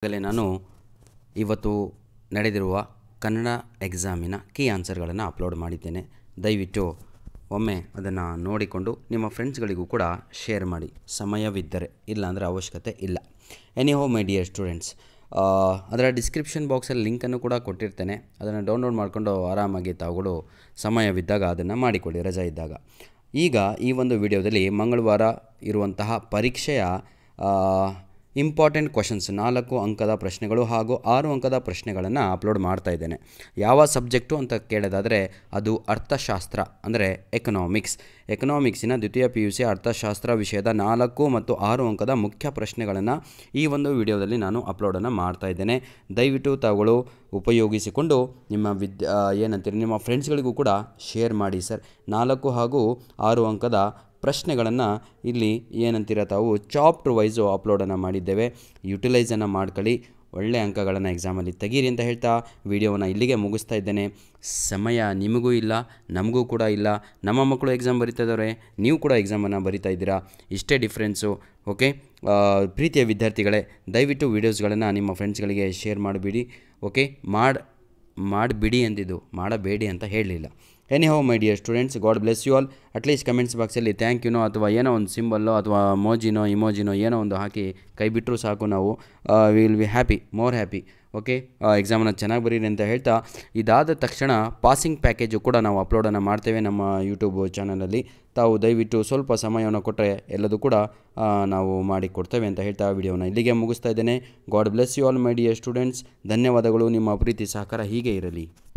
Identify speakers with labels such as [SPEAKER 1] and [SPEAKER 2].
[SPEAKER 1] ಆಗಲೇ ನಾನು ಇವತ್ತು ನಡೆದಿರುವ ಕನ್ನಡ ಎಕ್ಸಾಮಿನ ಕೀ ಆನ್ಸರ್ಗಳನ್ನು ಅಪ್ಲೋಡ್ ಮಾಡಿದ್ದೇನೆ ದಯವಿಟ್ಟು ಒಮ್ಮೆ ಅದನ್ನು ನೋಡಿಕೊಂಡು ನಿಮ್ಮ ಫ್ರೆಂಡ್ಸ್ಗಳಿಗೂ ಕೂಡ ಶೇರ್ ಮಾಡಿ ಸಮಯವಿದ್ದರೆ ಇಲ್ಲಾಂದರೆ ಅವಶ್ಯಕತೆ ಇಲ್ಲ anyhow my dear students ಅದರ ಡಿಸ್ಕ್ರಿಪ್ಷನ್ ಬಾಕ್ಸಲ್ಲಿ ಲಿಂಕನ್ನು ಕೂಡ ಕೊಟ್ಟಿರ್ತೇನೆ ಅದನ್ನು ಡೌನ್ಲೋಡ್ ಮಾಡಿಕೊಂಡು ಆರಾಮಾಗಿ ತಾವುಗಳು ಸಮಯವಿದ್ದಾಗ ಅದನ್ನು ಮಾಡಿಕೊಳ್ಳಿ ರಜೆ ಇದ್ದಾಗ ಈಗ ಈ ಒಂದು ವಿಡಿಯೋದಲ್ಲಿ ಮಂಗಳವಾರ ಇರುವಂತಹ ಪರೀಕ್ಷೆಯ ಇಂಪಾರ್ಟೆಂಟ್ ಕ್ವಶನ್ಸ್ ನಾಲ್ಕು ಅಂಕದ ಪ್ರಶ್ನೆಗಳು ಹಾಗೂ ಆರು ಅಂಕದ ಪ್ರಶ್ನೆಗಳನ್ನು ಅಪ್ಲೋಡ್ ಮಾಡ್ತಾ ಇದ್ದೇನೆ ಯಾವ ಸಬ್ಜೆಕ್ಟು ಅಂತ ಕೇಳೋದಾದರೆ ಅದು ಅರ್ಥಶಾಸ್ತ್ರ ಅಂದರೆ ಎಕನಾಮಿಕ್ಸ್ ಎಕನಾಮಿಕ್ಸಿನ ದ್ವಿತೀಯ ಪಿ ಯು ಸಿ ಅರ್ಥಶಾಸ್ತ್ರ ವಿಷಯದ ನಾಲ್ಕು ಮತ್ತು ಆರು ಅಂಕದ ಮುಖ್ಯ ಪ್ರಶ್ನೆಗಳನ್ನು ಈ ಒಂದು ವಿಡಿಯೋದಲ್ಲಿ ನಾನು ಅಪ್ಲೋಡನ್ನು ಮಾಡ್ತಾ ಇದ್ದೇನೆ ದಯವಿಟ್ಟು ತಾವುಗಳು ಉಪಯೋಗಿಸಿಕೊಂಡು ನಿಮ್ಮ ವಿದ್ಯಾ ಏನಂತೀರಿ ನಿಮ್ಮ ಫ್ರೆಂಡ್ಸ್ಗಳಿಗೂ ಕೂಡ ಶೇರ್ ಮಾಡಿ ಸರ್ ನಾಲ್ಕು ಹಾಗೂ ಆರು ಅಂಕದ ಪ್ರಶ್ನೆಗಳನ್ನು ಇಲ್ಲಿ ಏನಂತೀರ ತಾವು ಚಾಪ್ಟರ್ ವೈಸು ಅಪ್ಲೋಡನ್ನು ಮಾಡಿದ್ದೇವೆ ಯುಟಿಲೈಸನ್ನು ಮಾಡ್ಕೊಳ್ಳಿ ಒಳ್ಳೆಯ ಅಂಕಗಳನ್ನು ಎಕ್ಸಾಮಲ್ಲಿ ತೆಗೀರಿ ಅಂತ ಹೇಳ್ತಾ ವಿಡಿಯೋವನ್ನು ಇಲ್ಲಿಗೆ ಮುಗಿಸ್ತಾ ಇದ್ದೇನೆ ಸಮಯ ನಿಮಗೂ ಇಲ್ಲ ನಮಗೂ ಕೂಡ ಇಲ್ಲ ನಮ್ಮ ಮಕ್ಕಳು ಎಕ್ಸಾಮ್ ಬರಿತಾ ಇದ್ದಾರೆ ನೀವು ಕೂಡ ಎಕ್ಸಾಮನ್ನು ಬರಿತಾ ಇದ್ದೀರಾ ಇಷ್ಟೇ ಡಿಫ್ರೆನ್ಸು ಓಕೆ ಪ್ರೀತಿಯ ವಿದ್ಯಾರ್ಥಿಗಳೇ ದಯವಿಟ್ಟು ವೀಡಿಯೋಸ್ಗಳನ್ನು ನಿಮ್ಮ ಫ್ರೆಂಡ್ಸ್ಗಳಿಗೆ ಶೇರ್ ಮಾಡಿಬಿಡಿ ಓಕೆ ಮಾಡಿ ಮಾಡಿಬಿಡಿ ಅಂದಿದ್ದು ಮಾಡಬೇಡಿ ಅಂತ ಹೇಳಲಿಲ್ಲ anyhow my dear students God bless you all at least comments ಬಾಕ್ಸಲ್ಲಿ ಥ್ಯಾಂಕ್ ಯುನೋ ಅಥವಾ ಏನೋ ಒಂದು ಸಿಂಬಲ್ಲೋ ಅಥವಾ ಮೋಜಿನೋ ಇಮೋಜಿನೋ ಏನೋ ಒಂದು ಹಾಕಿ ಕೈ ಬಿಟ್ಟರು ಸಾಕು ನಾವು will be happy more happy okay ಎಕ್ಸಾಮನ್ನು ಚೆನ್ನಾಗಿ ಬರೀರಿ ಅಂತ ಹೇಳ್ತಾ ಇದಾದ ತಕ್ಷಣ ಪಾಸಿಂಗ್ ಪ್ಯಾಕೇಜು ಕೂಡ ನಾವು ಅಪ್ಲೋಡನ್ನು ಮಾಡ್ತೇವೆ ನಮ್ಮ ಯೂಟ್ಯೂಬ್ ಚಾನಲಲ್ಲಿ ತಾವು ದಯವಿಟ್ಟು ಸ್ವಲ್ಪ ಸಮಯವನ್ನು ಕೊಟ್ಟರೆ ಎಲ್ಲದೂ ಕೂಡ ನಾವು ಮಾಡಿ ಕೊಡ್ತೇವೆ ಅಂತ ಹೇಳ್ತಾ ವಿಡಿಯೋನ ಇಲ್ಲಿಗೆ ಮುಗಿಸ್ತಾ ಇದ್ದೇನೆ God bless you all my dear students ಧನ್ಯವಾದಗಳು ನಿಮ್ಮ ಪ್ರೀತಿ ಸಹಕಾರ ಹೀಗೆ ಇರಲಿ